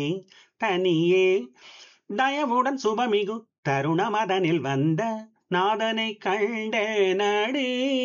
தனியே தயவுடன் சுபமிகு தருணமதனில் வந்த நாதனை கண்ட நடி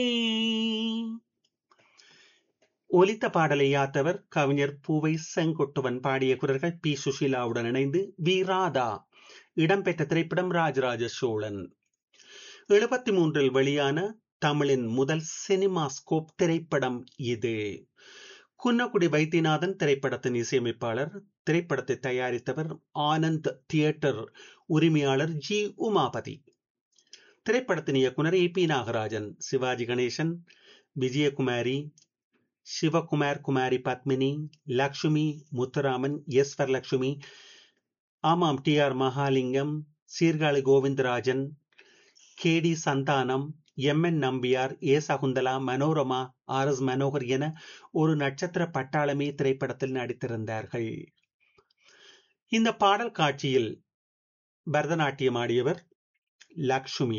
ஒலித்த பாடலை யாத்தவர் கவிஞர் பூவை செங்குட்டுவன் பாடிய குரல்கள் பி சுஷீலாவுடன் இணைந்து வி ராதா இடம்பெற்ற திரைப்படம் ராஜராஜ சோழன் எழுபத்தி மூன்றில் வெளியான தமிழின் முதல் சினிமா ஸ்கோப் திரைப்படம் இது குன்னக்குடி வைத்தியநாதன் திரைப்படத்தின் இசையமைப்பாளர் திரைப்படத்தை தயாரித்தவர் ஆனந்த் தியேட்டர் உரிமையாளர் ஜி உமாபதி திரைப்படத்தின் இயக்குனர் A P Nagarajan Sivaji Ganesan Vijayakumari Sivakumar Kumari Padmini Lakshmi Muthuraman S Varalakshmi ஆமாம் T R Mahalingam Sirkazhi Govindarajan K T Santhanam M N Nambiar A Sakunthala Manorama R S Manohar என ஒரு நட்சத்திர பட்டாளமே திரைப்படத்தில் நடித்திருந்தார்கள் இந்த பாடல் காட்சியில் பரதநாட்டியம் ஆடியவர் லக்ஷ்மி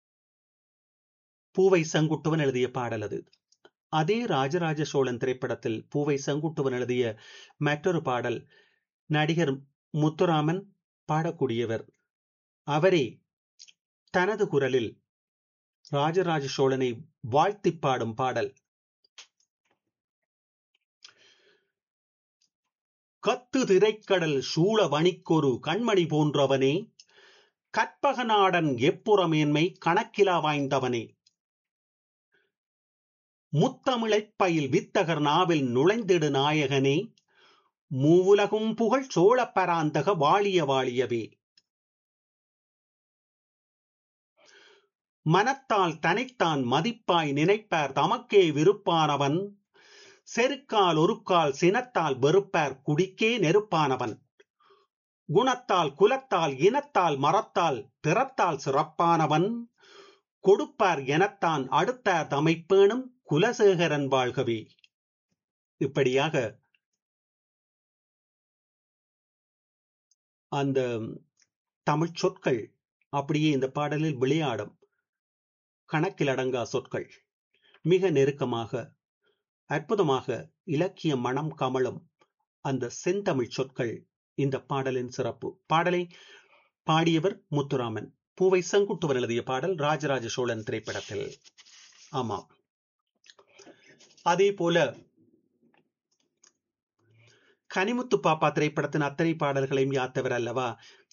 பூவை செங்குட்டுவன் எழுதிய பாடல் அது அதே ராஜராஜ சோழன் திரைப்படத்தில் பூவை செங்குட்டுவன் எழுதிய மற்றொரு பாடல் நடிகர் முத்துராமன் பாடக்கூடியவர் அவரே தனது குரலில் ராஜராஜ சோழனை வாழ்த்தி பாடும் பாடல் கத்து திரைக்கடல் சூழ வணிக்கொரு கண்மணி போன்றவனே கற்பகநாடன் எப்புறமேன்மை கணக்கிலா வாய்ந்தவனே முத்தமிழைப் பயில் வித்தகர் நாவில் நுழைந்திடு நாயகனே மூவுலகும் புகழ் சோழ பராந்தக வாழிய வாழியவே மனத்தால் தனைத்தான் மதிப்பாய் நினைப்பார் தமக்கே விருப்பானவன் செருக்கால் ஒருக்கால் சினத்தால் வெறுப்பார் குடிக்கே நெருப்பானவன் குணத்தால் குலத்தால் இனத்தால் மரத்தால் திறத்தால் சிறப்பானவன் கொடுப்பார் எனத்தான் அடுத்தார் தமைப்பேணும் குலசேகரன் வாழ்கவே இப்படியாக அந்த தமிழ் சொற்கள் அப்படியே இந்த பாடலில் விளையாடும் கணக்கில் அடங்கா சொற்கள் மிக நெருக்கமாக அற்புதமாக இலக்கிய மனம் கமலும் அந்த செந்தமிழ் சொற்கள் இந்த பாடலின் சிறப்பு பாடலை பாடியவர் முத்துராமன் பூவை செங்குட்டுவன் எழுதிய பாடல் ராஜராஜ சோழன் திரைப்படத்தில் ஆமாம் அதே போல கனிமுத்து பாப்பா திரைப்படத்தின் அத்தனை பாடல்களையும் யாத்தவர் அல்லவா